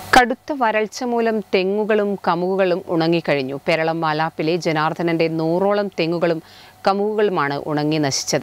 കടുത്ത വരൾച്ച മൂലം തെങ്ങുകളും കമുകുകളും ഉണങ്ങിക്കഴിഞ്ഞു പേരളം മാലാപ്പിലെ ജനാർദ്ദനന്റെ നൂറോളം തെങ്ങുകളും കമുകുകളുമാണ് ഉണങ്ങി നശിച്ചത്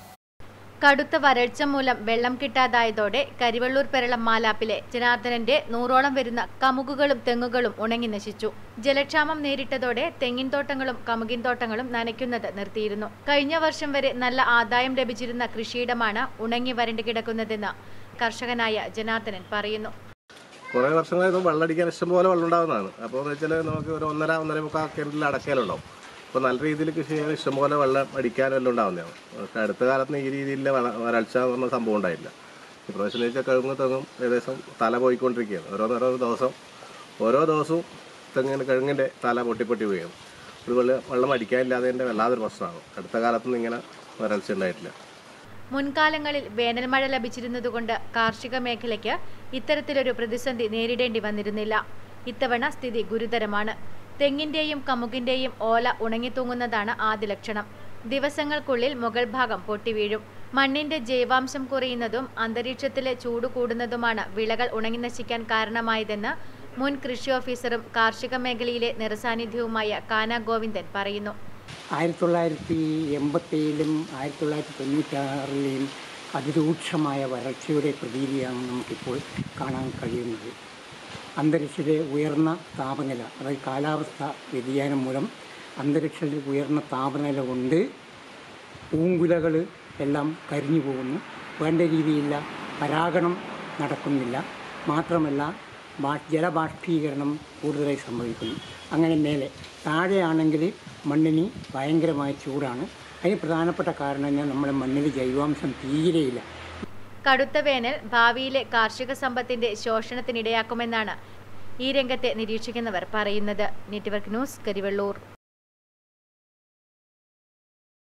കടുത്ത വരൾച്ച മൂലം വെള്ളം കിട്ടാതായതോടെ കരിവള്ളൂർ പെരളം മാലാപ്പിലെ ജനാർദ്ദനന്റെ നൂറോളം വരുന്ന കമുകുകളും തെങ്ങുകളും ഉണങ്ങി നശിച്ചു ജലക്ഷാമം നേരിട്ടതോടെ തെങ്ങിൻ തോട്ടങ്ങളും കമുകിൻ തോട്ടങ്ങളും നനയ്ക്കുന്നത് നിർത്തിയിരുന്നു കഴിഞ്ഞ വർഷം വരെ നല്ല ആദായം ലഭിച്ചിരുന്ന കൃഷിയിടമാണ് ഉണങ്ങി വരണ്ടു കിടക്കുന്നതെന്ന് കർഷകനായ ജനാർദ്ദനൻ പറയുന്നു കുറേ വർഷങ്ങളായിട്ട് വെള്ളമടിക്കാൻ ഇഷ്ടംപോലെ വെള്ളം ഉണ്ടാകുന്നതാണ് അപ്പോൾ എന്ന് വെച്ചാൽ നമുക്ക് ഒരു ഒന്നര ഒന്നര മുക്കാൽ കിണറ്റിൽ അടയ്ക്കാനുണ്ടാവും അപ്പോൾ നല്ല രീതിയിൽ കൃഷി ചെയ്യാൻ ഇഷ്ടംപോലെ വെള്ളം അടിക്കാനും എല്ലാം ഉണ്ടാകുന്നതാണ് പക്ഷേ അടുത്ത കാലത്ത് ഈ രീതിയിലുള്ള വള- വരൾച്ച എന്ന് പറഞ്ഞ സംഭവം ഉണ്ടായില്ല ഇപ്രാവശ്യം വെച്ചാൽ കഴുങ്ങ് തെങ്ങും ഏകദേശം തല പോയിക്കൊണ്ടിരിക്കുകയാണ് ഓരോന്നോരോ ദിവസം ഓരോ ദിവസവും തെങ്ങിന് കഴുങ്ങിൻ്റെ തല പൊട്ടി പൊട്ടി വീഴും ഒരു വെള്ളം വെള്ളം അടിക്കാനില്ലാതെ വല്ലാതൊരു പ്രശ്നമാണ് അടുത്ത കാലത്തൊന്നും ഇങ്ങനെ വരൾച്ച ഉണ്ടായിട്ടില്ല മുൻകാലങ്ങളിൽ വേനൽ മഴ ലഭിച്ചിരുന്നതുകൊണ്ട് കാർഷിക മേഖലയ്ക്ക് ഇത്തരത്തിലൊരു പ്രതിസന്ധി നേരിടേണ്ടി വന്നിരുന്നില്ല ഇത്തവണ സ്ഥിതി ഗുരുതരമാണ് തെങ്ങിന്റെയും കമുകിന്റെയും ഓല ഉണങ്ങിത്തൂങ്ങുന്നതാണ് ആദ്യ ലക്ഷണം ദിവസങ്ങൾക്കുള്ളിൽ മുകൾ ഭാഗം പൊട്ടിവീഴും മണ്ണിന്റെ ജൈവാംശം കുറയുന്നതും അന്തരീക്ഷത്തിലെ ചൂട് കൂടുന്നതുമാണ് വിളകൾ ഉണങ്ങി നശിക്കാൻ കാരണമായതെന്ന് മുൻ കൃഷി ഓഫീസറും കാർഷിക മേഖലയിലെ നിറസാന്നിധ്യവുമായ കാന ഗോവിന്ദൻ പറയുന്നു ആയിരത്തി തൊള്ളായിരത്തി എൺപത്തേഴിലും ആയിരത്തി തൊള്ളായിരത്തി തൊണ്ണൂറ്റാറിലെയും അതിരൂക്ഷമായ വരൾച്ചയുടെ പ്രതീതിയാണ് നമുക്കിപ്പോൾ കാണാൻ കഴിയുന്നത് അന്തരീക്ഷത്തിലെ ഉയർന്ന താപനില അതായത് കാലാവസ്ഥ വ്യതിയാനം മൂലം അന്തരീക്ഷത്തിൽ ഉയർന്ന താപനില കൊണ്ട് പൂങ്കുലകൾ എല്ലാം കരിഞ്ഞു പോകുന്നു വേണ്ട രീതിയിലുള്ള പരാഗണം നടക്കുന്നില്ല മാത്രമല്ല ബാ- ജലബാഷ്പീകരണം കൂടുതലായി സംഭവിക്കുന്നു അങ്ങനെ മേലെ താഴെയാണെങ്കിൽ മണ്ണിന് ഭയങ്കരമായ ചൂടാണ് അതിന് പ്രധാനപ്പെട്ട കാരണം എന്നാൽ നമ്മുടെ മണ്ണിൽ ജൈവാംശം തീരെയില്ല കടുത്ത വേനൽ ഭാവിയിലെ കാർഷിക സമ്പത്തിന്റെ ശോഷണത്തിനിടയാക്കുമെന്നാണ് ഈ രംഗത്തെ നിരീക്ഷിക്കുന്നവർ പറയുന്നത് നെറ്റ്വർക്ക് ന്യൂസ് കരിവള്ളൂർ